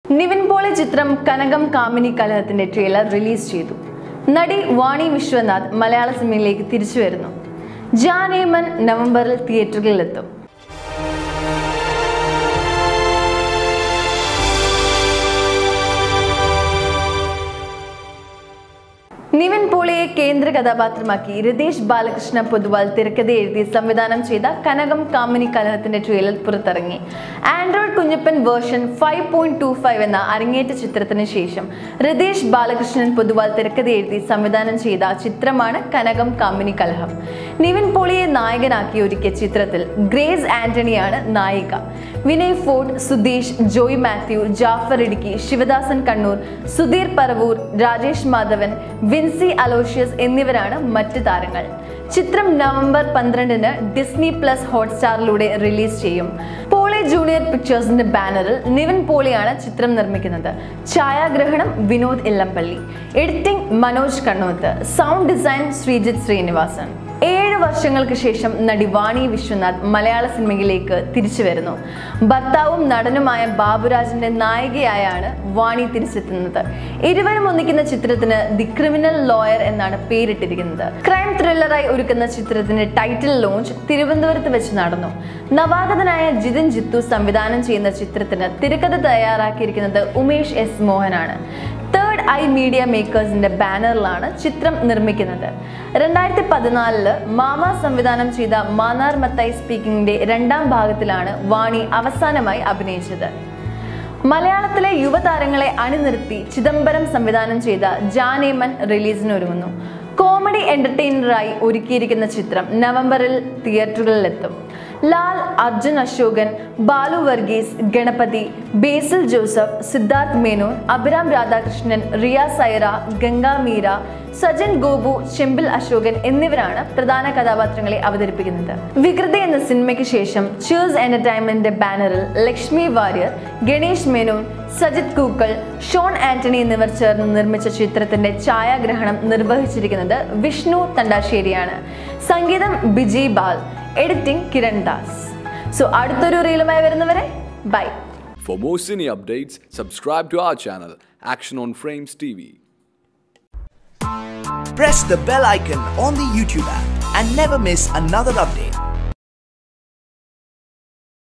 Nivin poly ചിത്രം കനകം കാമിനി കലഹത്തിന്റെ trailer release ചെയ്തു നടി വാണി വിശ്വനാഥ് മലയാള സിനിമയിലേക്ക് തിരിച്ചു വരുന്നു ജാനേമൻ നവംബറിൽ തിയേറ്ററുകളിലെത്തും നിവിൻ പോളിയെ കേന്ദ്ര കഥാപാത്രമാക്കി രതീഷ് ബാലകൃഷ്ണ പൊതുവാൾ തിരക്കഥ എഴുതി സംവിധാനം ചെയ്ത കനകം കാമിനി കലഹത്തിന്റെ ട്രെയിലർ പുറത്തിറങ്ങി Android Kunjappan version five point two five എന്ന അരങ്ങേറ്റ ചിത്രത്തിന് ശേഷം രതീഷ് ബാലകൃഷ്ണൻ പൊതുവാൾ തിരക്കഥ എഴുതി സംവിധാനം ചെയ്ത ചിത്രമാണ് കനകം കാമിനി കലഹം നിവിൻ പോളിയെ നായകനാക്കി ഒരുക്കിയ ചിത്രത്തിൽ ഗ്രേസ് ആന്റണിയാണ് നായിക വിനയ് ഫോർട്ട് സുധീഷ് ജോയ് മാത്യു ജാഫർ ഇടുക്കി ശിവദാസൻ കണ്ണൂർ സുധീർ പറവൂർ രാജേഷ് മാധവൻ വിൻസി അലോഷ്യസ് എന്നിവരാണ് മറ്റ് താരങ്ങൾ ചിത്രം നവംബർ പന്ത്രണ്ടിന് ഡിസ്നി പ്ലസ് ഹോട്ട്സ്റ്റാറിലൂടെ റിലീസ് ചെയ്യും പോളി ജൂനിയർ പിക്ചേഴ്സിന്റെ ബാനറിൽ നിവിൻ പോളിയാണ് ചിത്രം നിർമ്മിക്കുന്നത് ഛായാഗ്രഹണം Vinod Illampally editing Manoj Kannoth sound design Sreejith Sreenivasan ഏഴ് വർഷങ്ങൾക്ക് ശേഷം നടി വാണി വിശ്വനാഥ് മലയാള സിനിമയിലേക്ക് തിരിച്ചു വരുന്നു ഭർത്താവും നടനുമായ ബാബുരാജിന്റെ നായികയായാണ് വാണി തിരിച്ചെത്തുന്നത് ഇരുവരും ഒന്നിക്കുന്ന ചിത്രത്തിന് ദി ക്രിമിനൽ ലോയർ എന്നാണ് പേരിട്ടിരിക്കുന്നത് ക്രൈം ത്രില്ലറായി ഒരുക്കുന്ന ചിത്രത്തിന്റെ ടൈറ്റിൽ ലോഞ്ച് തിരുവനന്തപുരത്ത് വെച്ച് നടന്നു നവാഗതനായ ജിതിൻ ജിത്തു സംവിധാനം ചെയ്യുന്ന ചിത്രത്തിന് തിരക്കഥ തയ്യാറാക്കിയിരിക്കുന്നത് ഉമേഷ് എസ് മോഹനാണ് തേർഡ് ഐ മീഡിയ മേക്കേഴ്സിന്റെ ബാനറിലാണ് ചിത്രം നിർമ്മിക്കുന്നത് രണ്ടായിരത്തി പതിനാലില് മാമ സംവിധാനം ചെയ്ത മാനാർ മത്തായി സ്പീക്കിംഗിന്റെ രണ്ടാം ഭാഗത്തിലാണ് വാണി അവസാനമായി അഭിനയിച്ചത് മലയാളത്തിലെ യുവതാരങ്ങളെ അണിനിർത്തി ചിദംബരം സംവിധാനം ചെയ്ത ജാനേമൻ റിലീസിനൊരുങ്ങുന്നു കോമഡി എന്റർടൈനറായി ഒരുക്കിയിരിക്കുന്ന ചിത്രം നവംബറിൽ തിയേറ്ററുകളിലെത്തും ലാൽ അർജുൻ അശോകൻ ബാലു വർഗീസ് ഗണപതി ബേസിൽ ജോസഫ് സിദ്ധാർത്ഥ് മേനോൻ അഭിരാം രാധാകൃഷ്ണൻ റിയ സൈറ ഗംഗാ മീര സജൻ ഗോപു ചെമ്പിൽ അശോകൻ എന്നിവരാണ് പ്രധാന കഥാപാത്രങ്ങളെ അവതരിപ്പിക്കുന്നത് വികൃതി എന്ന സിനിമയ്ക്ക് ശേഷം ചേഴ്സ് എന്റർടൈൻമെന്റിന്റെ ബാനറിൽ ലക്ഷ്മി വാര്യർ ഗണേഷ് മേനോൻ സജിത് കൂക്കൽ ഷോൺ ആന്റണി എന്നിവർ ചേർന്ന് നിർമ്മിച്ച ചിത്രത്തിന്റെ ഛായാഗ്രഹണം നിർവഹിച്ചിരിക്കുന്നത് വിഷ്ണു തണ്ടാശ്ശേരിയാണ് സംഗീതം Bijibal editing Kiran Das so അടുത്തൊരു റീലുമായി വരുന്നവരെ bye For more cine updates, subscribe to our channel, Action on Frames TV. Press the bell icon on the YouTube app and never miss another update.